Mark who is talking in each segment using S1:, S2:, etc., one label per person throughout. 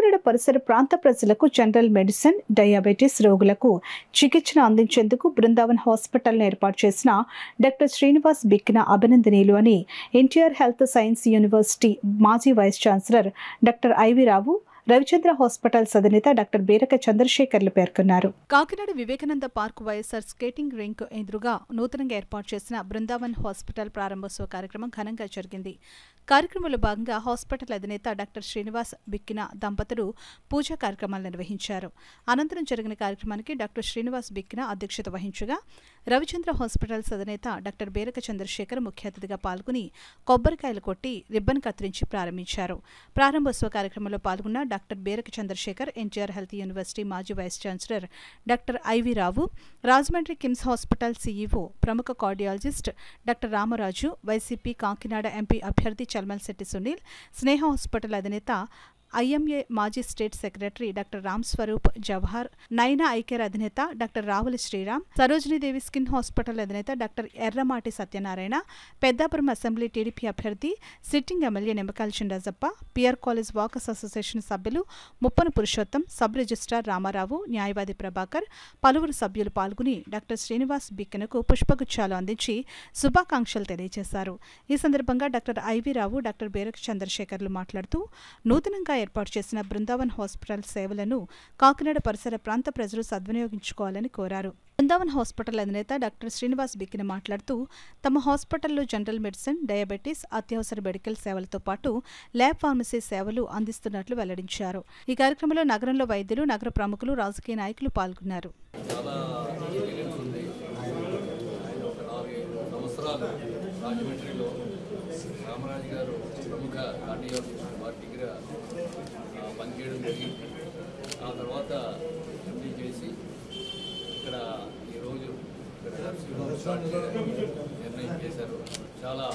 S1: కాకినాడ పరిసర ప్రాంత ప్రజలకు జనరల్ మెడిసిన్ డయాబెటీస్ రోగులకు చికిత్సను అందించేందుకు బృందావన్ హాస్పిటల్ను ఏర్పాటు చేసిన డాక్టర్ శ్రీనివాస్ బిక్కిన అభినందనీయులు అని ఎన్టీఆర్ హెల్త్ సైన్స్ యూనివర్సిటీ మాజీ vice chancellor doctor I V Rao Ravichandra hospitals అధినేత డాక్టర్ బీరక చంద్రశేఖర్లు పేర్కొన్నారు Kakinada Vivekananda park YSR skating rink ఎదురుగా నూతనంగా ఏర్పాటు చేసిన బృందావన్ హాస్పిటల్ ప్రారంభోత్సవ కార్యక్రమం ఘనంగా జరిగింది కార్యక్రమంలో భాగంగా హాస్పిటల్ అధినేత డాక్టర్ శ్రీనివాస్ బిక్కిన దంపతులు పూజా కార్యక్రమాలు నిర్వహించారు అనంతరం జరిగిన కార్యక్రమానికి డాక్టర్ శ్రీనివాస్ బిక్కిన అధ్యక్షత వహించగా రవిచంద్ర హాస్పిటల్స్ అధినేత డాక్టర్ బేరక చంద్రశేఖర్ ముఖ్య అతిథిగా పాల్గొని కొబ్బరికాయలు కొట్టి రిబ్బన్ కత్తిరించి ప్రారంభించారు ప్రారంభోత్సవ కార్యక్రమంలో పాల్గొన్న doctor Beraka Chandrasekhar NTR health university మాజీ vice chancellor doctor I V Rao Rajahmundry KIMS hospital CEO ప్రముఖ cardiologist doctor Ramaraju YCP Kakinada MP అభ్యర్థి చల్మల్శెట్టి సునీల్ స్నేహ హాస్పిటల్ అధినేత ఐఎంఏ మాజీ state secretary doctor Ram Swaroop Jawahar Naina eye care అధినేత doctor Ravula Sriram Sarojini Devi skin hospital అధినేత doctor Erramati Satyanarayana Peddapuram assembly TDP అభ్యర్థి sitting MLA Nimmakayala Chinarajappa PR college walkers association సభ్యులు Muppana Purushottam sub registrar Ramarao న్యాయవాది ప్రభాకర్ పలువురు సభ్యులు పాల్గొని డాక్టర్ శ్రీనివాస్ బిక్కెనకు పుష్పగుచ్చాలు అందించి శుభాకాంక్షలు తెలియజేశారు ఈ సందర్భంగా doctor I V Rao doctor Berak చంద్రశేఖర్లు మాట్లాడుతూ నూతనంగా ఏర్పాటు చేసిన బృందావన్ హాస్పిటల్ సేవలను కాకినాడ పరిసర ప్రాంత ప్రజలు సద్వినియోగించుకోవాలని కోరారు బృందావన్ హాస్పిటల్ అధినేత డాక్టర్ శ్రీనివాస్ బిక్కిన మాట్లాడుతూ తమ హాస్పిటల్లో జనరల్ మెడిసిన్ డయాబెటీస్ అత్యవసర మెడికల్ సేవలతో పాటు ల్యాబ్ ఫార్మసీ సేవలు అందిస్తున్నట్లు వెల్లడించారు ఈ కార్యక్రమంలో నగరంలో వైద్యులు నగర ప్రముఖులు రాజకీయ నాయకులు పాల్గొన్నారు
S2: చాలా ఎక్స్పీరియన్స్ ఉంది ఆయన ఒక నాలుగైదు సంవత్సరాలు రాజమండ్రిలో రామరాజు గారు ప్రముఖ కార్డియాలజిస్ట్ వారి దగ్గర ఆ, పనిచేయడం జరిగింది ఆ తర్వాత ఎండీ చేసి ఇక్కడ ఈరోజు ఇక్కడ నర్సింగ్ హోమ్ స్టార్ట్ చేయడానికి నిర్ణయం చేశారు చాలా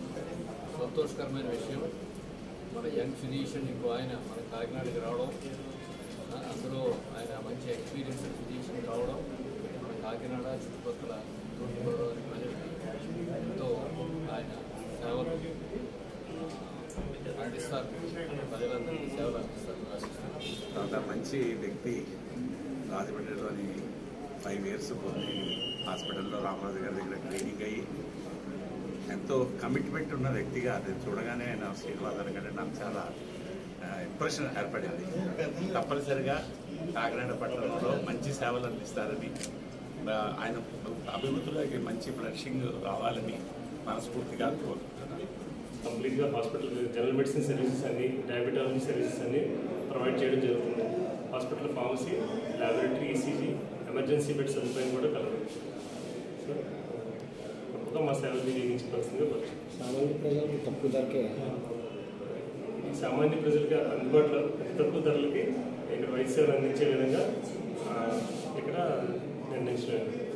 S2: సంతోషకరమైన విషయం మన యంగ్ ఫిజిషియన్ ఇంకో ఆయన మన కాకినాడకి రావడం ఆ, అందులో ఆయన మంచి ఎక్స్పీరియన్స్ ఫిజిషియన్ రావడం మన కాకినాడ చుట్టుపక్కల తూర్పుగోదావరి ప్రజలకి ఎంతో ఆయన సేవలు ఆ, అందిస్తారు ప్రజలందరికీ సేవలు అందిస్తారు ఆశిస్తున్నాను
S3: చాలా మంచి వ్యక్తి రాజమండ్రిలోని ఫైవ్ ఇయర్స్ కొన్ని హాస్పిటల్లో రామరాజు గారి దగ్గర ట్రైనింగ్ అయ్యి ఎంతో కమిట్మెంట్ ఉన్న వ్యక్తిగా అది చూడగానే నా శ్రీనివాస్ కంటే నాకు చాలా ఇంప్రెషన్ ఏర్పడింది తప్పనిసరిగా కాకినాడ పట్టణంలో మంచి సేవలు అందిస్తారని ఆ, ఆయన అభివృద్ధిలోకి మంచి ఫ్లషింగ్ రావాలని మనస్ఫూర్తిగా కోరుకుంటున్నాను
S4: కంప్లీట్గా హాస్పిటల్ జనరల్ మెడిసిన్ సర్వీసెస్ అన్ని డయాబెటాలజీ సర్వీసెస్ అన్ని ప్రొవైడ్ చేయడం జరుగుతుంది hospital pharmacy laboratory ECG emergency bed సదుపాయం కూడా కలదు సో తప్పక మా సేవలు వినియోగించవలసిందిగా కోరుతున్నాను.
S5: సామాన్య ప్రజలకు తక్కువ ధరకే
S4: ఇది సామాన్య ప్రజలకు అందుబాటులో అతి తక్కువ ధరలకి ఇక్కడ వైద్య సేవలు అందించే విధంగా ఆ, ఇక్కడ నిర్ణయించడం